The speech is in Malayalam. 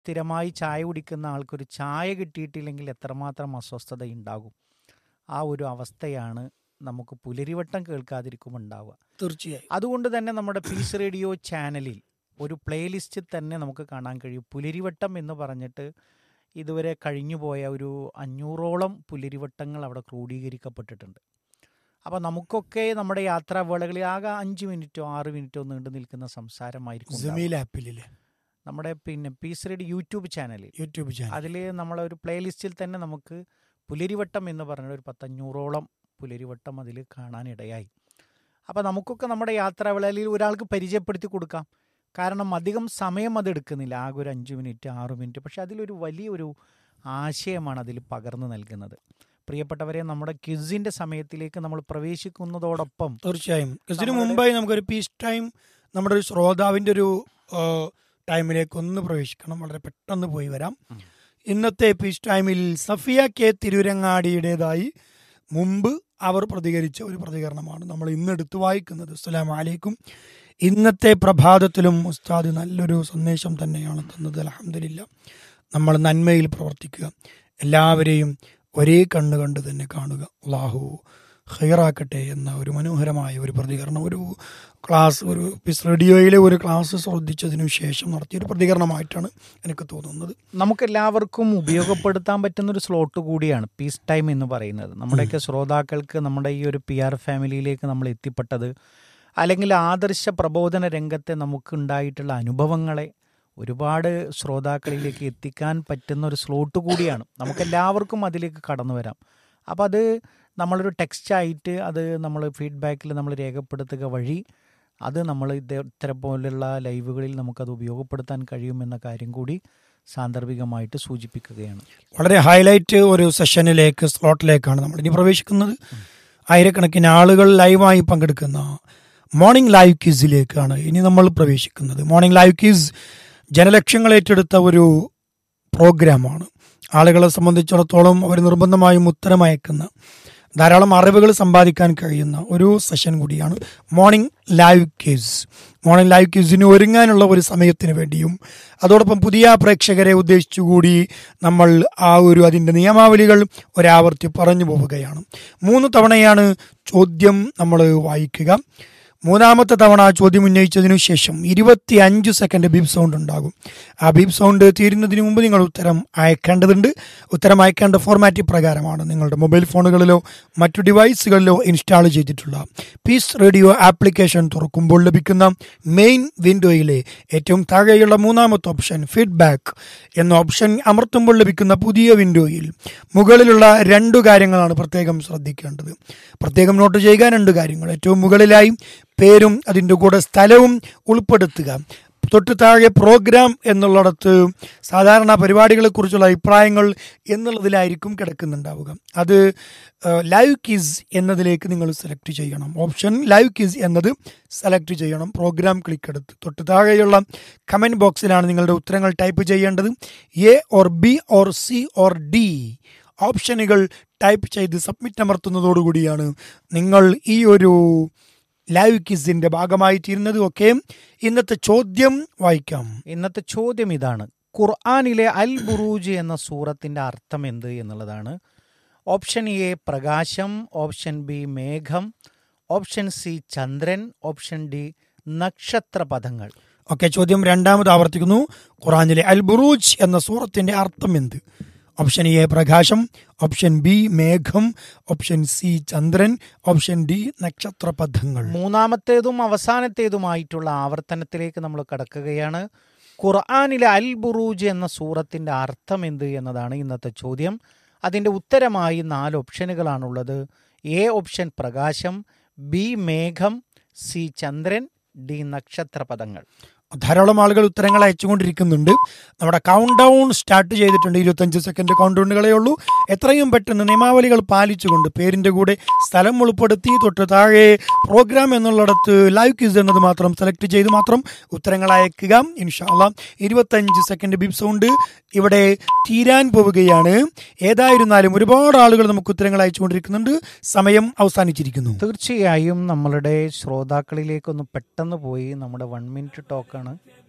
സ്ഥിരമായി ചായ കുടിക്കുന്ന ആൾക്കൊരു ചായ കിട്ടിയിട്ടില്ലെങ്കിൽ എത്രമാത്രം അസ്വസ്ഥത ഉണ്ടാകും ആ ഒരു അവസ്ഥയാണ് നമുക്ക് പുലരിവട്ടം കേൾക്കാതിരിക്കുമ്പോൾ ഉണ്ടാവുക തീർച്ചയായും അതുകൊണ്ട് തന്നെ നമ്മുടെ പീസ് റേഡിയോ ചാനലിൽ ഒരു പ്ലേലിസ്റ്റ് തന്നെ നമുക്ക് കാണാൻ കഴിയും പുലരിവട്ടം എന്ന് പറഞ്ഞിട്ട് ഇതുവരെ കഴിഞ്ഞുപോയ ഒരു അഞ്ഞൂറോളം പുലരിവട്ടങ്ങൾ അവിടെ ക്രോഡീകരിക്കപ്പെട്ടിട്ടുണ്ട് അപ്പോൾ നമുക്കൊക്കെ നമ്മുടെ യാത്രാവേളകളിൽ ആകെ അഞ്ച് മിനിറ്റോ ആറ് മിനിറ്റോ നീണ്ടു നിൽക്കുന്ന സംസാരമായിരിക്കും ഉണ്ടാവുക. ജമീൽ ആപ്പിലെ നമ്മുടെ പിന്നെ പീസ് റേഡിയോ യൂട്യൂബ് ചാനലിൽ യൂട്യൂബ് ചാനൽ അതിൽ നമ്മളെ ഒരു പ്ലേലിസ്റ്റിൽ തന്നെ നമുക്ക് പുലരിവട്ടം എന്ന് പറഞ്ഞ ഒരു പത്തഞ്ഞൂറോളം പുലരിവട്ടം അതിൽ കാണാനിടയായി അപ്പോൾ നമുക്കൊക്കെ നമ്മുടെ യാത്രാവേളയിൽ ഒരാൾക്ക് പരിചയപ്പെടുത്തി കൊടുക്കാം കാരണം അധികം സമയം അത് എടുക്കുന്നില്ല ആകെ ഒരു അഞ്ച് മിനിറ്റ് ആറ് മിനിറ്റ് പക്ഷെ അതിലൊരു വലിയൊരു ആശയമാണ് അതിൽ പകർന്നു നൽകുന്നത് പ്രിയപ്പെട്ടവരെ നമ്മുടെ ക്വിസിൻ്റെ സമയത്തിലേക്ക് നമ്മൾ പ്രവേശിക്കുന്നതോടൊപ്പം തീർച്ചയായും ഇതിനു നമ്മുടെ- മുമ്പായി നമുക്കൊരു പീസ് ടൈം നമ്മുടെ ഒരു ശ്രോതാവിന്റെ ഒരു ആ, ടൈമിലേക്ക് ഒന്ന് പ്രവേശിക്കണം വളരെ പെട്ടെന്ന് പോയി വരാം ഉം. ഇന്നത്തെ പീസ് ടൈമിൽ സഫിയ കെ തിരുരങ്ങാടിയുടേതായി മുമ്പ് അവർ പ്രതികരിച്ച ഒരു പ്രതികരണമാണ് നമ്മൾ ഇന്ന് എടുത്തു വായിക്കുന്നത് അസ്സലാമു അലൈക്കും ഇന്നത്തെ പ്രഭാതത്തിലും ഉസ്താദ് നല്ലൊരു സന്ദേശം തന്നെയാണ് തന്നത് അലഹമില്ല നമ്മൾ നന്മയിൽ പ്രവർത്തിക്കുക എല്ലാവരെയും ഒരേ കണ്ണ് കണ്ട് തന്നെ കാണുക അള്ളാഹു ഹൈറാക്കട്ടെ എന്ന ഒരു മനോഹരമായ ഒരു പ്രതികരണം ഒരു ക്ലാസ് ഒരു പിസ് റേഡിയോയിലെ ഒരു ക്ലാസ് ശ്രദ്ധിച്ചതിനു ശേഷം നടത്തിയൊരു പ്രതികരണമായിട്ടാണ് എനിക്ക് തോന്നുന്നത് നമുക്കെല്ലാവർക്കും ഉപയോഗപ്പെടുത്താൻ പറ്റുന്ന ഒരു സ്ലോട്ട് കൂടിയാണ് പീസ് ടൈം എന്ന് പറയുന്നത് നമ്മുടെയൊക്കെ ശ്രോതാക്കൾക്ക് നമ്മുടെ ഈ ഒരു പി ആർ ഫാമിലിയിലേക്ക് നമ്മൾ എത്തിപ്പെട്ടത് അല്ലെങ്കിൽ ആദർശ പ്രബോധന രംഗത്തെ നമുക്കുണ്ടായിട്ടുള്ള അനുഭവങ്ങളെ ഒരുപാട് ശ്രോതാക്കളിലേക്ക് എത്തിക്കാൻ പറ്റുന്ന ഒരു സ്ലോട്ട് കൂടിയാണ് നമുക്കെല്ലാവർക്കും അതിലേക്ക് കടന്നു വരാം അപ്പോൾ അത് നമ്മളൊരു ടെക്സ്റ്റ് ആയിട്ട് അത് നമ്മൾ ഫീഡ്ബാക്കിൽ നമ്മൾ രേഖപ്പെടുത്തുക വഴി അത് നമ്മൾ ഇത് ഇത്തരം പോലുള്ള ലൈവുകളിൽ നമുക്കത് ഉപയോഗപ്പെടുത്താൻ കഴിയുമെന്ന കാര്യം കൂടി സാന്ദർഭികമായിട്ട് സൂചിപ്പിക്കുകയാണ് വളരെ ഹൈലൈറ്റ് ഒരു സെഷനിലേക്ക് സ്ലോട്ടിലേക്കാണ് നമ്മൾ ഇനി പ്രവേശിക്കുന്നത് ആയിരക്കണക്കിന് ആളുകൾ ലൈവായി പങ്കെടുക്കുന്ന മോർണിംഗ് ലൈവ് ക്വിസിലേക്കാണ് ഇനി നമ്മൾ പ്രവേശിക്കുന്നത് മോർണിംഗ് ലൈവ് ക്വിസ് ജനലക്ഷ്യങ്ങൾ ഏറ്റെടുത്ത ഒരു പ്രോഗ്രാമാണ് ആളുകളെ സംബന്ധിച്ചിടത്തോളം അവർ നിർബന്ധമായും ഉത്തരമയക്കുന്ന ധാരാളം അറിവുകൾ സമ്പാദിക്കാൻ കഴിയുന്ന ഒരു സെഷൻ കൂടിയാണ് morning live quiz morning live ക്വിസിന് ഒരുങ്ങാനുള്ള ഒരു സമയത്തിന് വേണ്ടിയും അതോടൊപ്പം പുതിയ പ്രേക്ഷകരെ ഉദ്ദേശിച്ചുകൂടി നമ്മൾ ആ ഒരു അതിൻ്റെ നിയമാവലികൾ ഒരാവർത്തി പറഞ്ഞു പോവുകയാണ് മൂന്ന് തവണയാണ് ചോദ്യം നമ്മൾ വായിക്കുക മൂന്നാമത്തെ തവണ ആ ചോദ്യം ഉന്നയിച്ചതിനു ശേഷം ഇരുപത്തി അഞ്ച് സെക്കൻഡ് ബീപ് സൗണ്ട് ഉണ്ടാകും ആ ബീപ് സൗണ്ട് തീരുന്നതിന് മുമ്പ് നിങ്ങൾ ഉത്തരം അയക്കേണ്ടതുണ്ട് ഉത്തരം അയക്കേണ്ട ഫോർമാറ്റ് പ്രകാരമാണ് നിങ്ങളുടെ മൊബൈൽ ഫോണുകളിലോ മറ്റു ഡിവൈസുകളിലോ ഇൻസ്റ്റാൾ ചെയ്തിട്ടുള്ള പീസ് റേഡിയോ ആപ്ലിക്കേഷൻ തുറക്കുമ്പോൾ ലഭിക്കുന്ന മെയിൻ വിൻഡോയിലെ ഏറ്റവും താഴെയുള്ള മൂന്നാമത്തെ ഓപ്ഷൻ ഫീഡ്ബാക്ക് എന്ന ഓപ്ഷൻ അമർത്തുമ്പോൾ ലഭിക്കുന്ന പുതിയ വിൻഡോയിൽ മുകളിലുള്ള രണ്ടു കാര്യങ്ങളാണ് പ്രത്യേകം ശ്രദ്ധിക്കേണ്ടത് പ്രത്യേകം നോട്ട് ചെയ്യുക രണ്ട് കാര്യങ്ങൾ ഏറ്റവും മുകളിലായി പേരും അതിൻ്റെ കൂടെ സ്ഥലവും ഉൾപ്പെടുത്തുക തൊട്ട് താഴെ പ്രോഗ്രാം എന്നുള്ളിടത്ത് സാധാരണ പരിപാടികളെക്കുറിച്ചുള്ള അഭിപ്രായങ്ങൾ എന്നുള്ളതിലായിരിക്കും കിടക്കുന്നുണ്ടാവുക അത് ലൈവ് കിസ് എന്നതിലേക്ക് നിങ്ങൾ സെലക്ട് ചെയ്യണം ഓപ്ഷൻ ലൈവ് കിസ് എന്നത് സെലക്ട് ചെയ്യണം പ്രോഗ്രാം ക്ലിക്ക് എടുത്ത് തൊട്ട് താഴെയുള്ള കമൻറ്റ് ബോക്സിലാണ് നിങ്ങളുടെ ഉത്തരങ്ങൾ ടൈപ്പ് ചെയ്യേണ്ടത് A or B or C or D ഓപ്ഷനുകൾ ടൈപ്പ് ചെയ്ത് സബ്മിറ്റ് അമർത്തുന്നതോടുകൂടിയാണ് നിങ്ങൾ ഈ ഒരു ലൈവ് കിസിന്റെ ഭാഗമായി തീരുന്നത് ഒക്കെ ഇന്നത്തെ ചോദ്യം വായിക്കാം ഇന്നത്തെ ചോദ്യം ഇതാണ് ഖുർആാനിലെ അൽ ബുറൂജ് എന്ന സൂറത്തിന്റെ അർത്ഥം എന്ത് എന്നുള്ളതാണ് ഓപ്ഷൻ എ പ്രകാശം ഓപ്ഷൻ ബി മേഘം ഓപ്ഷൻ സി ചന്ദ്രൻ ഓപ്ഷൻ ഡി നക്ഷത്രപഥങ്ങൾ ഓക്കെ ചോദ്യം രണ്ടാമത് ആവർത്തിക്കുന്നു ഖുറാനിലെ അൽ ബുറൂജ് എന്ന സൂറത്തിന്റെ അർത്ഥം എന്ത് ഓപ്ഷൻ എ പ്രകാശം ഓപ്ഷൻ ബി മേഘം ഓപ്ഷൻ സി ചന്ദ്രൻ ഓപ്ഷൻ ഡി നക്ഷത്രപഥങ്ങൾ മൂന്നാമത്തേതും അവസാനത്തേതുമായിട്ടുള്ള ആവർത്തനത്തിലേക്ക് നമ്മൾ കടക്കുകയാണ് ഖുർആാനിലെ അൽ ബുറൂജ് എന്ന സൂറത്തിന്റെ അർത്ഥം എന്ത് എന്നതാണ് ഇന്നത്തെ ചോദ്യം അതിന്റെ ഉത്തരമായി നാല് ഓപ്ഷനുകളാണുള്ളത് എ ഓപ്ഷൻ പ്രകാശം ബി മേഘം സി ചന്ദ്രൻ ഡി നക്ഷത്രപഥങ്ങൾ ധാരാളം ആളുകൾ ഉത്തരങ്ങൾ അയച്ചുകൊണ്ടിരിക്കുന്നുണ്ട് നമ്മുടെ കൗണ്ട് ഡൗൺ സ്റ്റാർട്ട് ചെയ്തിട്ടുണ്ട് ഇരുപത്തഞ്ച് സെക്കൻഡ് കൗണ്ട് ഡൗണുകളേ ഉള്ളൂ എത്രയും പെട്ടെന്ന് നിയമാവലികൾ പാലിച്ചുകൊണ്ട് പേരിന്റെ കൂടെ സ്ഥലം ഉൾപ്പെടുത്തി തൊട്ട് താഴെ പ്രോഗ്രാം എന്നുള്ളിടത്ത് ലൈവ് ക്യൂസ് എന്നത് മാത്രം സെലക്ട് ചെയ്ത് മാത്രം ഉത്തരങ്ങൾ അയക്കുക ഇൻഷാല്ല ഇരുപത്തഞ്ച് സെക്കൻഡ് ബിപ് സൗണ്ട് ഇവിടെ തീരാൻ പോവുകയാണ് ഏതായിരുന്നാലും ഒരുപാട് ആളുകൾ നമുക്ക് ഉത്തരങ്ങൾ അയച്ചുകൊണ്ടിരിക്കുന്നുണ്ട് സമയം അവസാനിച്ചിരിക്കുന്നു തീർച്ചയായും നമ്മളുടെ ശ്രോതാക്കളിലേക്കൊന്ന് പെട്ടെന്ന് പോയി നമ്മുടെ വൺ മിനിറ്റ് ടോക്കാണ്